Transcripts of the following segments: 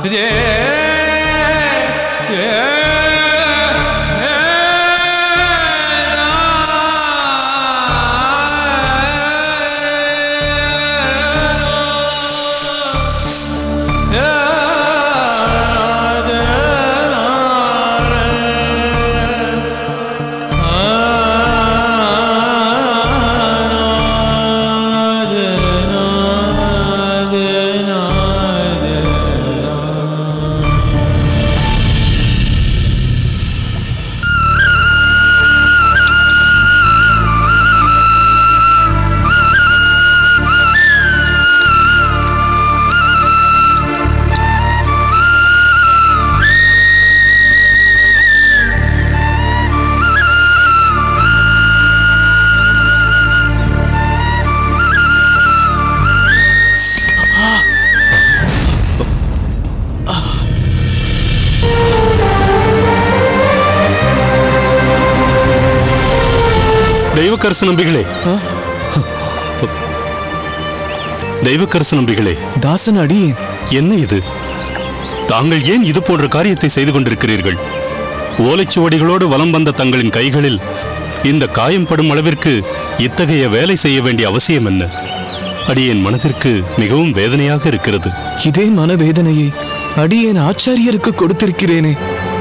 தெய்வக்கரசு நம்பிகளே தெய்வக்கரசு நம்பிகளே தாசன் அடியேன் என்ன இது தாங்கள் ஏன் இது போன்ற காரியத்தை செய்து கொண்டிருக்கிறீர்கள் ஓலைச்சுவடிகளோடு வலம் வந்த தங்களின் கைகளில் இந்த காயம் படும் அளவிற்கு இத்தகைய வேலை செய்ய வேண்டிய அவசியம் என்ன அடியேன் மனதிற்கு மிகவும் வேதனையாக இருக்கிறது இதே மனவேதனையை அடியேன் ஆச்சாரியருக்கு கொடுத்திருக்கிறேனே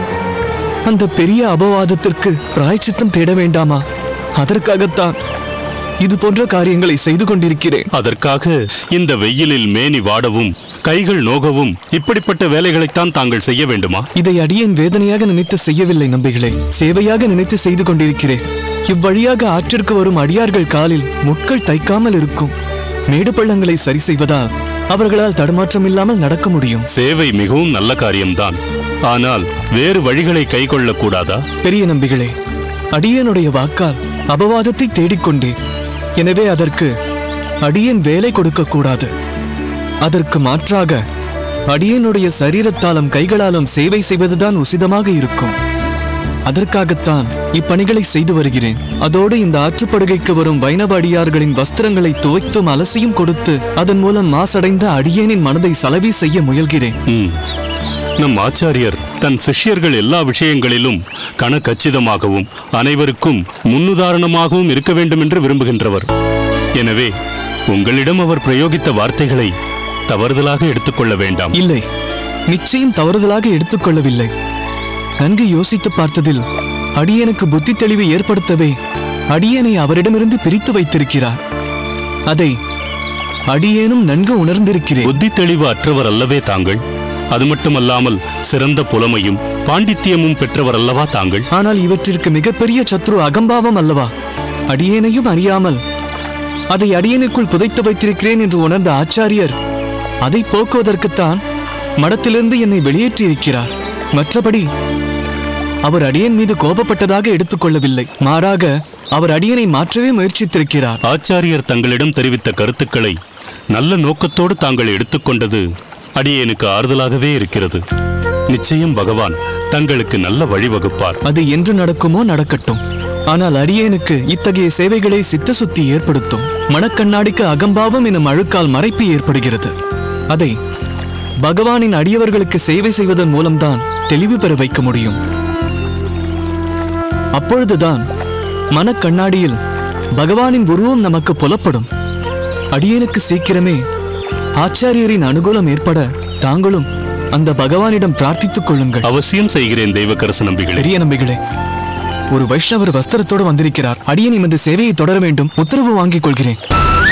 அந்த பெரிய அபவாதத்திற்கு பிராயச்சித்தம் தேட வேண்டாமா அதற்காகத்தான் இது போன்ற காரியங்களை செய்து கொண்டிருக்கிறேன் அதற்காக இந்த வெயிலில் மேனி வாடவும் கைகள் நோகவும் இப்படிப்பட்ட வேலைகளைத்தான் தாங்கள் செய்ய வேண்டுமா இதை அடியேன் வேதனையாக நினைத்து செய்யவில்லை நம்பிகளே சேவையாக நினைத்து செய்து கொண்டிருக்கிறேன் இவ்வழியாக ஆற்றிற்கு வரும் அடியார்கள் காலில் முட்கள் தைக்காமல் இருக்கும் மேடு பள்ளங்களை சரி செய்வதால் அவர்களால் தடுமாற்றம் இல்லாமல் நடக்க முடியும் சேவை மிகவும் நல்ல காரியம்தான் ஆனால் வேறு வழிகளை கைக்கொள்ளக் கூடாதா பெரிய நம்பிகளே அடியனுடைய வாக்கால் அபவாதத்தை தேடிக்கொண்டேன் எனவே அதற்கு அடியேன் வேலை கொடுக்க கூடாது அதற்கு மாற்றாக அடியனுடைய சரீரத்தாலும் கைகளாலும் சேவை செய்வதுதான் உசிதமாக இருக்கும் அதற்காகத்தான் இப்பணிகளை செய்து வருகிறேன் அதோடு இந்த ஆற்றுப்படுகைக்கு வரும் வைணவ அடியார்களின் வஸ்திரங்களை துவைத்தும் அலசியும் கொடுத்து அதன் மூலம் மாசடைந்த அடியேனின் மனதை சலவி செய்ய முயல்கிறேன் ம். நம் ஆச்சாரியர் தன் சிஷ்யர்கள் எல்லா விஷயங்களிலும் கணக்கச்சிதமாகவும் அனைவருக்கும் முன்னுதாரணமாகவும் இருக்க வேண்டும் என்று விரும்புகின்றவர் எனவே உங்களிடம் அவர் பிரயோகித்த வார்த்தைகளை தவறுதலாக எடுத்துக்கொள்ள வேண்டாம் இல்லை நிச்சயம் தவறுதலாக எடுத்துக்கொள்ளவில்லை நன்கு யோசித்து பார்த்ததில் அடியனுக்கு புத்தி தெளிவு ஏற்படுத்தவே அடியனை அவரிடமிருந்து பிரித்து வைத்திருக்கிறார் அதை அடியேனும் நன்கு உணர்ந்திருக்கிறேன் புத்தி தெளிவு அற்றவர் அல்லவே தாங்கள் அது மட்டுமல்லாமல் சிறந்த புலமையும் பாண்டித்தியமும் பெற்றவர் அல்லவா தாங்கள் ஆனால் இவற்றிற்கு மிகப்பெரிய சத்ரு அகம்பாவம் அல்லவா அடியேனையும் அறியாமல் அதை அடியனுக்குள் புதைத்து வைத்திருக்கிறேன் என்று உணர்ந்த ஆச்சாரியர் அதை போக்குவதற்குத்தான் மடத்திலிருந்து என்னை வெளியேற்றியிருக்கிறார் மற்றபடி அவர் அடியன் மீது கோபப்பட்டதாக எடுத்துக்கொள்ளவில்லை மாறாக அவர் அடியனை மாற்றவே முயற்சித்திருக்கிறார் ஆச்சாரியர் தங்களிடம் தெரிவித்த கருத்துக்களை நல்ல நோக்கத்தோடு தாங்கள் எடுத்துக்கொண்டது அடியேனுக்கு ஆறுதலாகவே இருக்கிறது நிச்சயம் பகவான் தங்களுக்கு நல்ல வழிவகுப்பார் அது என்று நடக்குமோ நடக்கட்டும் ஆனால் அடியேனுக்கு இத்தகைய சேவைகளை சித்த சுத்தி ஏற்படுத்தும் மனக்கண்ணாடிக்கு அகம்பாவம் எனும் அழுக்கால் மறைப்பு ஏற்படுகிறது அதை பகவானின் அடியவர்களுக்கு சேவை செய்வதன் மூலம்தான் தெளிவு பெற வைக்க முடியும் அப்பொழுதுதான் மனக்கண்ணாடியில் பகவானின் உருவம் நமக்கு புலப்படும் அடியேனுக்கு சீக்கிரமே ஆச்சாரியரின் அனுகூலம் ஏற்பட தாங்களும் அந்த பகவானிடம் பிரார்த்தித்துக் கொள்ளுங்கள் அவசியம் செய்கிறேன் தெய்வக்கரசு நம்பிகளே பெரிய நம்பிகளே ஒரு வைஷ்ணவர் வஸ்திரத்தோடு வந்திருக்கிறார் அடியேன் எமது சேவையை தொடர வேண்டும் உத்தரவு வாங்கிக் கொள்கிறேன்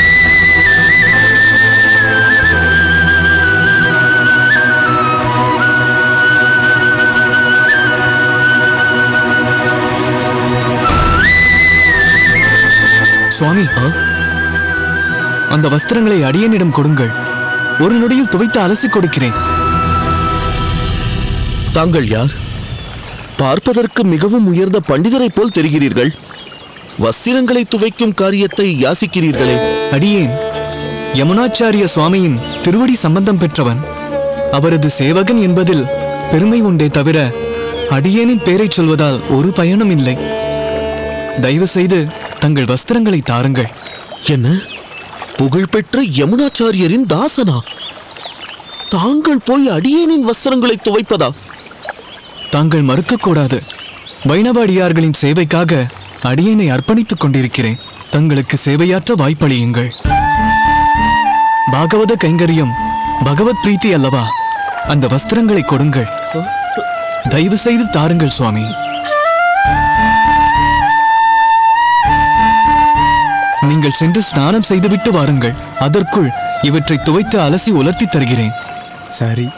சுவாமி அந்த வஸ்திரங்களை அடியேனிடம் கொடுங்கள் ஒரு நொடியில் துவைத்து அலசிக் கொடுக்கிறேன் தாங்கள் யார் பார்ப்பதற்கு மிகவும் உயர்ந்த பண்டிதரைப் போல் தெரிகிறீர்கள் வஸ்திரங்களை துவைக்கும் காரியத்தை யாசிக்கிறீர்களே அடியேன் யமுனாச்சாரிய சுவாமியின் திருவடி சம்பந்தம் பெற்றவன் அவரது சேவகன் என்பதில் பெருமை உண்டே தவிர அடியேனின் பெயரைச் சொல்வதால் ஒரு பயனும் இல்லை தயவு செய்து தங்கள் வஸ்திரங்களை தாருங்கள் என்ன புகழ்பெற்ற யமுனாச்சாரியரின் தாசனா தாங்கள் போய் அடியேனின் வஸ்திரங்களை துவைப்பதா தாங்கள் மறுக்கக்கூடாது வைணவ அடியார்களின் சேவைக்காக அடியேனை அர்ப்பணித்துக் கொண்டிருக்கிறேன் தங்களுக்கு சேவையாற்ற வாய்ப்பளியுங்கள் பாகவத கைங்கரியம் பகவத் பிரீத்தி அல்லவா அந்த வஸ்திரங்களை கொடுங்கள் தயவு செய்து தாருங்கள் சுவாமி நீங்கள் சென்று ஸ்நானம் செய்துவிட்டு வாருங்கள் அதற்குள் இவற்றை துவைத்து அலசி உலர்த்தி தருகிறேன் சரி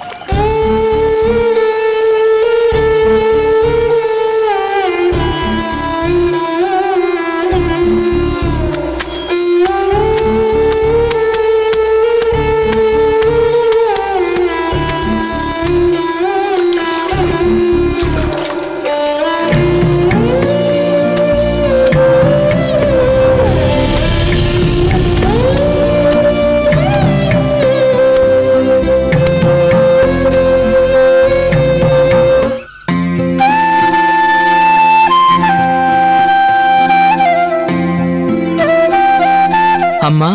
அம்மா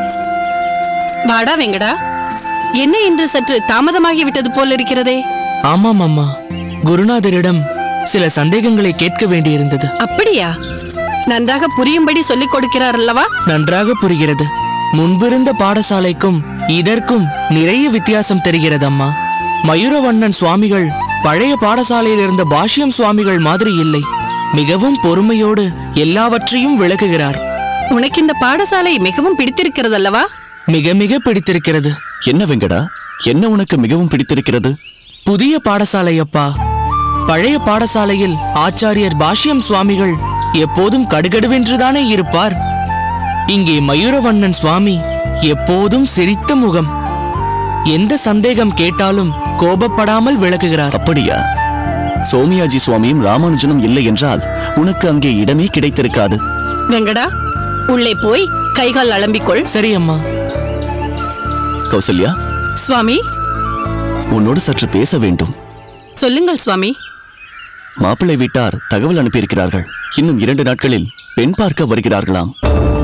வாடா வெங்கடா என்ன இன்று சற்று தாமதமாகி விட்டது போல் இருக்கிறதே ஆமாம் அம்மா குருநாதரிடம் சில சந்தேகங்களை கேட்க வேண்டியிருந்தது அப்படியா நன்றாக புரியும்படி சொல்லிக் கொடுக்கிறார் அல்லவா நன்றாக புரிகிறது முன்பிருந்த பாடசாலைக்கும் இதற்கும் நிறைய வித்தியாசம் தெரிகிறது அம்மா மயூரவண்ணன் சுவாமிகள் பழைய பாடசாலையில் இருந்த பாஷ்யம் சுவாமிகள் மாதிரி இல்லை மிகவும் பொறுமையோடு எல்லாவற்றையும் விளக்குகிறார் உனக்கு இந்த பாடசாலை மிகவும் பிடித்திருக்கிறது அல்லவா மிக மிக பிடித்திருக்கிறது என்ன வெங்கடா என்ன உனக்கு மிகவும் பிடித்திருக்கிறது புதிய பாடசாலை அப்பா பழைய பாடசாலையில் ஆச்சாரியர் பாஷ்யம் சுவாமிகள் எப்போதும் கடுகடுவென்றுதானே இருப்பார் இங்கே மயூரவண்ணன் சுவாமி எப்போதும் சிரித்த முகம் எந்த சந்தேகம் கேட்டாலும் கோபப்படாமல் விளக்குகிறார் அப்படியா சோமியாஜி சுவாமியும் ராமானுஜனும் இல்லை என்றால் உனக்கு அங்கே இடமே கிடைத்திருக்காது வெங்கடா உள்ளே போய் கைகால் அலம்பிக்கொள் சரி அம்மா கௌசல்யா சுவாமி உன்னோடு சற்று பேச வேண்டும் சொல்லுங்கள் சுவாமி மாப்பிள்ளை வீட்டார் தகவல் அனுப்பியிருக்கிறார்கள் இன்னும் இரண்டு நாட்களில் பெண் பார்க்க வருகிறார்களாம்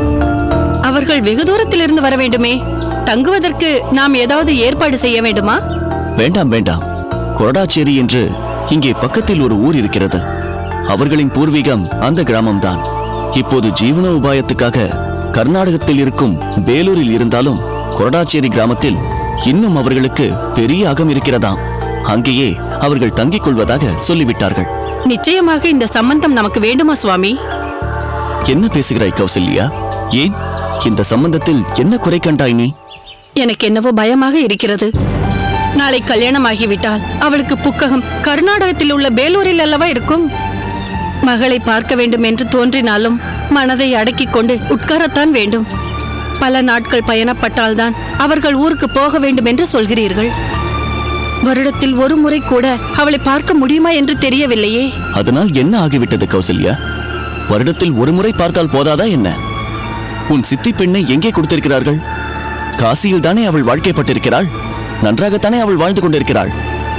அவர்கள் வெகு தூரத்திலிருந்து வர வேண்டுமே தங்குவதற்கு நாம் ஏதாவது ஏற்பாடு செய்ய வேண்டுமா வேண்டாம் வேண்டாம் கொரடாச்சேரி என்று இங்கே பக்கத்தில் ஒரு ஊர் இருக்கிறது அவர்களின் பூர்வீகம் அந்த கிராமம்தான் இப்போது ஜீவன உபாயத்துக்காக கர்நாடகத்தில் இருக்கும் பேலூரில் இருந்தாலும் கொரடாச்சேரி கிராமத்தில் இன்னும் அவர்களுக்கு பெரிய அகம் இருக்கிறதாம் அங்கேயே அவர்கள் தங்கிக் கொள்வதாக சொல்லிவிட்டார்கள் நிச்சயமாக இந்த சம்பந்தம் நமக்கு வேண்டுமா சுவாமி என்ன பேசுகிறாய் கௌசல்யா ஏன் இந்த சம்பந்தத்தில் என்ன குறை கண்டாய் நீ எனக்கு என்னவோ பயமாக இருக்கிறது நாளை கல்யாணம் ஆகிவிட்டால் அவளுக்கு புக்ககம் கர்நாடகத்தில் உள்ள பேலூரில் அல்லவா இருக்கும் மகளை பார்க்க வேண்டும் என்று தோன்றினாலும் மனதை அடக்கிக் கொண்டு உட்காரத்தான் வேண்டும் பல நாட்கள் பயணப்பட்டால்தான் அவர்கள் ஊருக்கு போக வேண்டும் என்று சொல்கிறீர்கள் வருடத்தில் ஒரு முறை கூட அவளை பார்க்க முடியுமா என்று தெரியவில்லையே அதனால் என்ன ஆகிவிட்டது கௌசல்யா வருடத்தில் ஒரு முறை பார்த்தால் போதாதா என்ன உன் சித்தி பெண்ணை எங்கே கொடுத்திருக்கிறார்கள் காசியில் தானே அவள் வாழ்க்கைப்பட்டிருக்கிறாள் நன்றாகத்தானே அவள் வாழ்ந்து கொண்டிருக்கிறாள்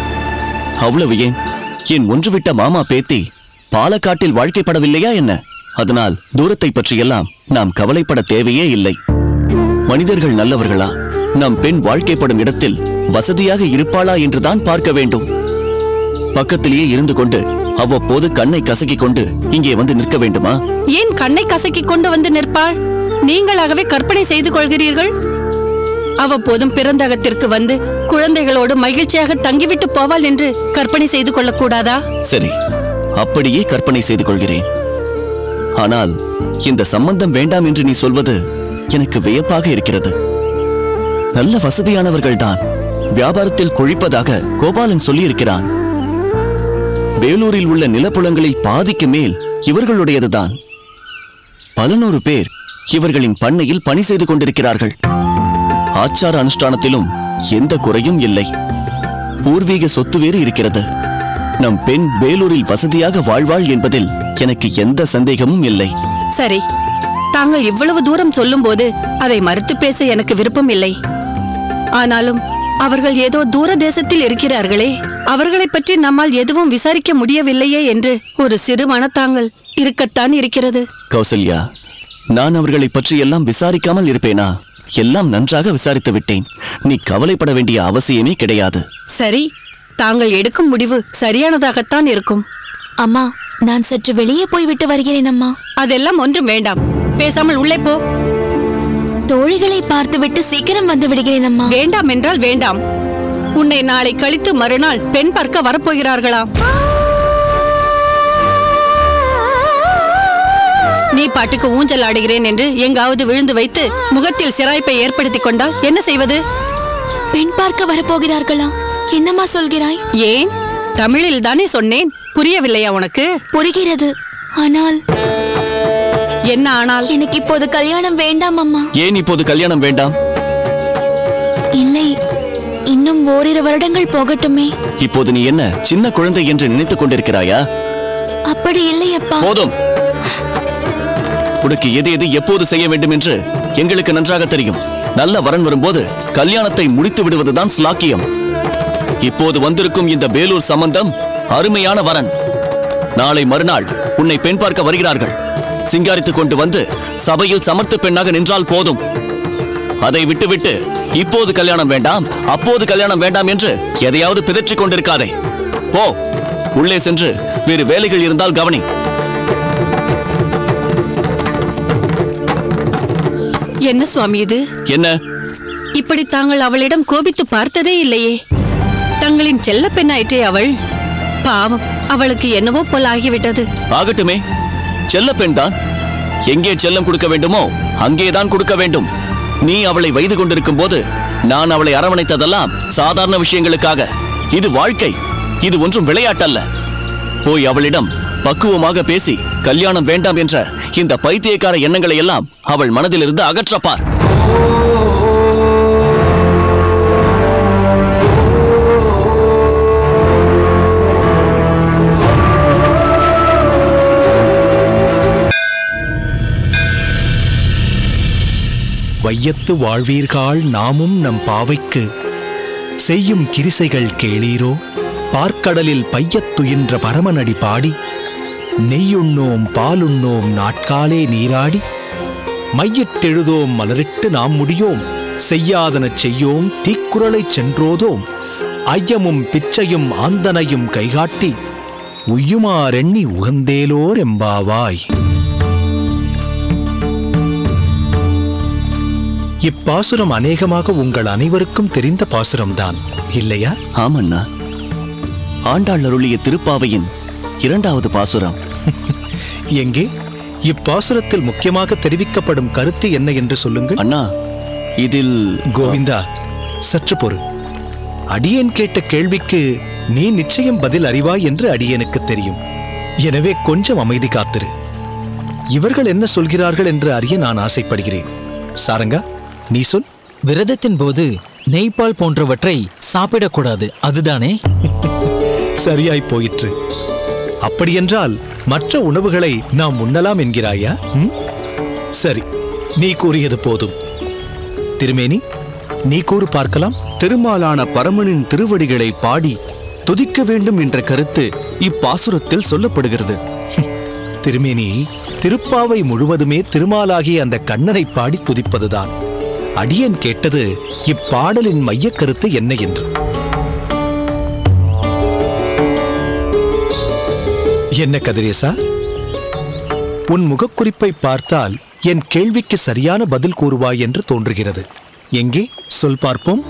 அவ்வளவு ஏன் என் ஒன்றுவிட்ட மாமா பேத்தி பாலக்காட்டில் வாழ்க்கைப்படவில்லையா என்ன அதனால் தூரத்தை பற்றியெல்லாம் நாம் கவலைப்பட தேவையே இல்லை மனிதர்கள் நல்லவர்களா நம் பெண் வாழ்க்கைப்படும் இடத்தில் வசதியாக இருப்பாளா என்றுதான் பார்க்க வேண்டும் பக்கத்திலேயே இருந்து கொண்டு அவ்வப்போது கண்ணை கசக்கிக் கொண்டு இங்கே வந்து நிற்க வேண்டுமா ஏன் கண்ணை கசக்கிக் கொண்டு வந்து நிற்பாள் நீங்களாகவே கற்பனை செய்து கொள்கிறீர்கள் அவ்வப்போதும் பிறந்தகத்திற்கு வந்து குழந்தைகளோடு மகிழ்ச்சியாக தங்கிவிட்டு போவாள் என்று கற்பனை செய்து கொள்ளக்கூடாதா சரி அப்படியே கற்பனை செய்து கொள்கிறேன் ஆனால் இந்த சம்பந்தம் வேண்டாம் என்று நீ சொல்வது எனக்கு வியப்பாக இருக்கிறது நல்ல வசதியானவர்கள்தான் வியாபாரத்தில் கொழிப்பதாக கோபாலன் சொல்லியிருக்கிறான் வேலூரில் உள்ள நிலப்புலங்களில் பாதிக்கு மேல் இவர்களுடையதுதான் பல நூறு பேர் இவர்களின் பண்ணையில் பணி செய்து கொண்டிருக்கிறார்கள் ஆச்சார அனுஷ்டானத்திலும் எந்த குறையும் இல்லை பூர்வீக சொத்து வேறு இருக்கிறது நம் பெண் வேலூரில் வசதியாக வாழ்வாள் என்பதில் எனக்கு எந்த சந்தேகமும் இல்லை சரி தாங்கள் இவ்வளவு தூரம் சொல்லும்போது அதை மறுத்து பேச எனக்கு விருப்பம் இல்லை ஆனாலும் அவர்கள் ஏதோ தூர தேசத்தில் இருக்கிறார்களே அவர்களைப் பற்றி நம்மால் எதுவும் விசாரிக்க முடியவில்லையே என்று ஒரு சிறு மனத்தாங்கள் இருக்கத்தான் இருக்கிறது கௌசல்யா நான் அவர்களைப் பற்றி எல்லாம் விசாரிக்காமல் இருப்பேனா எல்லாம் நன்றாக விசாரித்து விட்டேன் நீ கவலைப்பட வேண்டிய அவசியமே கிடையாது சரி தாங்கள் எடுக்கும் முடிவு சரியானதாகத்தான் இருக்கும் அம்மா நான் சற்று வெளியே போய் விட்டு வருகிறேன் அம்மா அதெல்லாம் ஒன்றும் வேண்டாம் பேசாமல் உள்ளே போ தோழிகளை பார்த்துவிட்டு சீக்கிரம் வந்து விடுகிறேன் அம்மா வேண்டாம் என்றால் வேண்டாம் உன்னை நாளை கழித்து மறுநாள் பெண் பார்க்க வரப்போகிறார்களாம் நீ பாட்டுக்கு ஊஞ்சல் ஆடுகிறேன் என்று எங்காவது விழுந்து வைத்து முகத்தில் சிராய்ப்பை ஏற்படுத்திக் கொண்டால் என்ன செய்வது பெண் பார்க்க வரப்போகிறார்களா என்னம்மா சொல்கிறாய் ஏன் தமிழில் தானே சொன்னேன் புரியவில்லையா உனக்கு புரிகிறது ஆனால் என்ன ஆனால் எனக்கு இப்போது கல்யாணம் வேண்டாம் அம்மா ஏன் இப்போது கல்யாணம் வேண்டாம் இல்லை இன்னும் ஓரிரு வருடங்கள் போகட்டுமே இப்போது நீ என்ன சின்ன குழந்தை என்று நினைத்துக் கொண்டிருக்கிறாயா அப்படி இல்லை அப்பா போதும் உனக்கு எது எது எப்போது செய்ய வேண்டும் என்று எங்களுக்கு நன்றாக தெரியும் நல்ல வரன் வரும்போது கல்யாணத்தை முடித்து விடுவதுதான் ஸ்லாக்கியம் இப்போது வந்திருக்கும் இந்த பேலூர் சம்பந்தம் அருமையான வரன் நாளை மறுநாள் உன்னை பெண் பார்க்க வருகிறார்கள் சிங்காரித்துக் கொண்டு வந்து சபையில் சமர்த்த பெண்ணாக நின்றால் போதும் அதை விட்டுவிட்டு இப்போது கல்யாணம் வேண்டாம் அப்போது கல்யாணம் வேண்டாம் என்று எதையாவது பிதற்றிக் கொண்டிருக்காதே போ உள்ளே சென்று வேறு வேலைகள் இருந்தால் கவனி என்ன சுவாமி இது என்ன இப்படி தாங்கள் அவளிடம் கோபித்து பார்த்ததே இல்லையே தங்களின் செல்ல பெண்ணாயிற்றே அவள் பாவம் அவளுக்கு என்னவோ போல் ஆகிவிட்டது ஆகட்டுமே செல்ல பெண்தான் எங்கே செல்லம் கொடுக்க வேண்டுமோ அங்கேதான் கொடுக்க வேண்டும் நீ அவளை வைது கொண்டிருக்கும் போது நான் அவளை அரவணைத்ததெல்லாம் சாதாரண விஷயங்களுக்காக இது வாழ்க்கை இது ஒன்றும் விளையாட்டல்ல போய் அவளிடம் பக்குவமாக பேசி கல்யாணம் வேண்டாம் என்ற இந்த பைத்தியக்கார எண்ணங்களை எல்லாம் அவள் மனதிலிருந்து அகற்றப்பார் வையத்து வாழ்வீர்கள் நாமும் நம் பாவைக்கு செய்யும் கிரிசைகள் கேளீரோ பார்க்கடலில் பையத்துயின்ற பரமனடி பாடி நெய்யுண்ணோம் பாலுண்ணோம் நாட்காலே நீராடி மையிட்டெழுதோம் மலரிட்டு நாம் முடியோம் செய்யாதனச் செய்யோம் தீக்குறளைச் சென்றோதோம் ஐயமும் பிச்சையும் ஆந்தனையும் கைகாட்டி உய்யுமாறெண்ணி உகந்தேலோர் எம்பாவாய் இப்பாசுரம் அநேகமாக உங்கள் அனைவருக்கும் தெரிந்த பாசுரம்தான் இல்லையா ஆமண்ணா ஆண்டாள் அருளிய திருப்பாவையின் இரண்டாவது பாசுரம் எங்கே இப்பாசுரத்தில் முக்கியமாக தெரிவிக்கப்படும் கருத்து என்ன என்று சொல்லுங்கள் அண்ணா இதில் கோவிந்தா சற்று பொறு அடியேன் கேட்ட கேள்விக்கு நீ நிச்சயம் பதில் அறிவாய் என்று அடியேனுக்கு தெரியும் எனவே கொஞ்சம் அமைதி காத்திரு இவர்கள் என்ன சொல்கிறார்கள் என்று அறிய நான் ஆசைப்படுகிறேன் சாரங்கா நீ சொல் விரதத்தின் போது நெய்ப்பால் போன்றவற்றை சாப்பிடக்கூடாது அதுதானே சரியாய் போயிற்று அப்படியென்றால் மற்ற உணவுகளை நாம் உண்ணலாம் என்கிறாயா ம்? சரி நீ கூறியது போதும் திருமேனி நீ கூறு பார்க்கலாம் திருமாலான பரமனின் திருவடிகளை பாடி துதிக்க வேண்டும் என்ற கருத்து இப்பாசுரத்தில் சொல்லப்படுகிறது திருமேனி திருப்பாவை முழுவதுமே திருமாலாகிய அந்த கண்ணனை பாடி துதிப்பதுதான் அடியேன் கேட்டது இப்பாடலின் மையக் கருத்து என்ன என்று என்ன கதிரேசா உன் முகக்குறிப்பை பார்த்தால் என் கேள்விக்கு சரியான பதில் கூறுவாய் என்று தோன்றுகிறது எங்கே சொல் பார்ப்போம்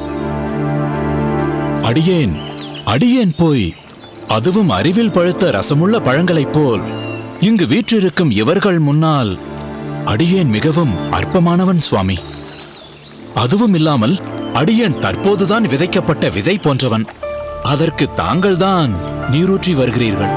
அடியேன் அடியேன் போய் அதுவும் அறிவில் பழுத்த ரசமுள்ள பழங்களைப் போல் இங்கு வீற்றிருக்கும் இவர்கள் முன்னால் அடியேன் மிகவும் அற்பமானவன் சுவாமி அதுவும் இல்லாமல் அடியேன் தற்போதுதான் விதைக்கப்பட்ட விதை போன்றவன் அதற்கு தாங்கள்தான் நீரூற்றி வருகிறீர்கள்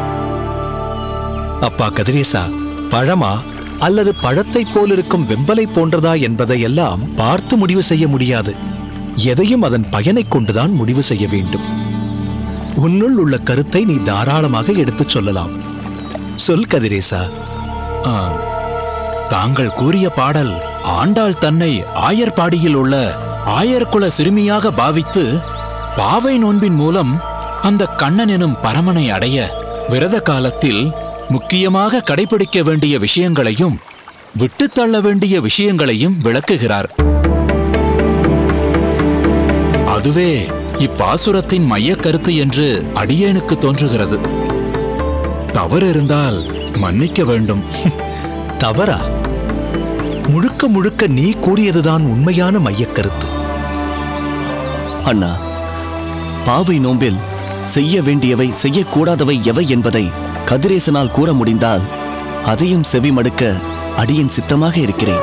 அப்பா கதிரேசா பழமா அல்லது பழத்தைப் போலிருக்கும் வெம்பலை போன்றதா என்பதையெல்லாம் பார்த்து முடிவு செய்ய முடியாது எதையும் அதன் பயனைக் கொண்டுதான் முடிவு செய்ய வேண்டும் உன்னுள் உள்ள கருத்தை நீ தாராளமாக எடுத்துச் சொல்லலாம் சொல் கதிரேசா ஆ, தாங்கள் கூறிய பாடல் ஆண்டாள் தன்னை ஆயர்பாடியில் உள்ள ஆயர்குல சிறுமியாக பாவித்து பாவை நோன்பின் மூலம் அந்த கண்ணன் எனும் பரமனை அடைய விரத காலத்தில் முக்கியமாக கடைபிடிக்க வேண்டிய விஷயங்களையும் விட்டுத்தள்ள வேண்டிய விஷயங்களையும் விளக்குகிறார் அதுவே இப்பாசுரத்தின் மையக் கருத்து என்று அடியேனுக்கு தோன்றுகிறது தவறு இருந்தால் மன்னிக்க வேண்டும் தவறா முழுக்க முழுக்க நீ கூறியதுதான் உண்மையான மையக்கருத்து அண்ணா பாவை நோம்பில் செய்ய வேண்டியவை செய்யக்கூடாதவை எவை என்பதை கதிரேசனால் கூற முடிந்தால் அதையும் செவிமடுக்க அடியேன் சித்தமாக இருக்கிறேன்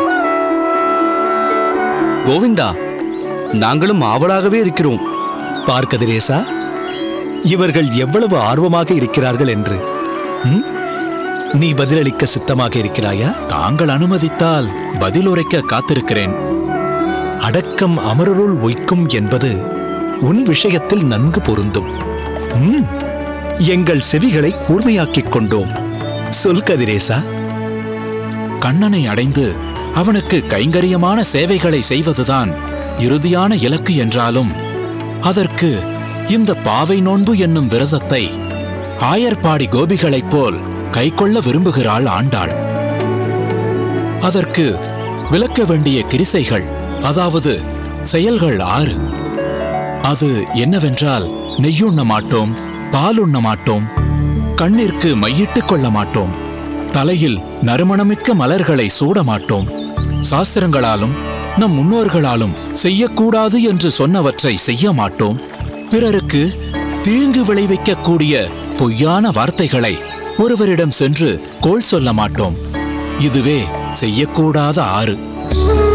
கோவிந்தா நாங்களும் ஆவலாகவே இருக்கிறோம் பார்க்கதிரேசா இவர்கள் எவ்வளவு ஆர்வமாக இருக்கிறார்கள் என்று ம்? நீ பதிலளிக்க சித்தமாக இருக்கிறாயா தாங்கள் அனுமதித்தால் பதில் உரைக்க காத்திருக்கிறேன் அடக்கம் அமரருள் ஒய்க்கும் என்பது உன் விஷயத்தில் நன்கு பொருந்தும் ம், எங்கள் செவிகளை கூர்மையாக்கிக் கொண்டோம் சொல் கதிரேசா கண்ணனை அடைந்து அவனுக்கு கைங்கரியமான சேவைகளை செய்வதுதான் இறுதியான இலக்கு என்றாலும் அதற்கு இந்த பாவை நோன்பு என்னும் விரதத்தை ஆயர்பாடி கோபிகளைப் போல் கைக்கொள்ள விரும்புகிறாள் ஆண்டாள் அதற்கு விலக்க வேண்டிய கிரிசைகள் அதாவது செயல்கள் ஆறு அது என்னவென்றால் நெய்யுண்ண மாட்டோம் பாலுண்ண மாட்டோம் கண்ணிற்கு மையிட்டுக் கொள்ள மாட்டோம் தலையில் நறுமணமிக்க மலர்களை சூட மாட்டோம் சாஸ்திரங்களாலும் நம் முன்னோர்களாலும் செய்யக்கூடாது என்று சொன்னவற்றை செய்ய மாட்டோம் பிறருக்கு தீங்கு விளைவிக்கக்கூடிய பொய்யான வார்த்தைகளை ஒருவரிடம் சென்று கோள் சொல்ல மாட்டோம் இதுவே செய்யக்கூடாத ஆறு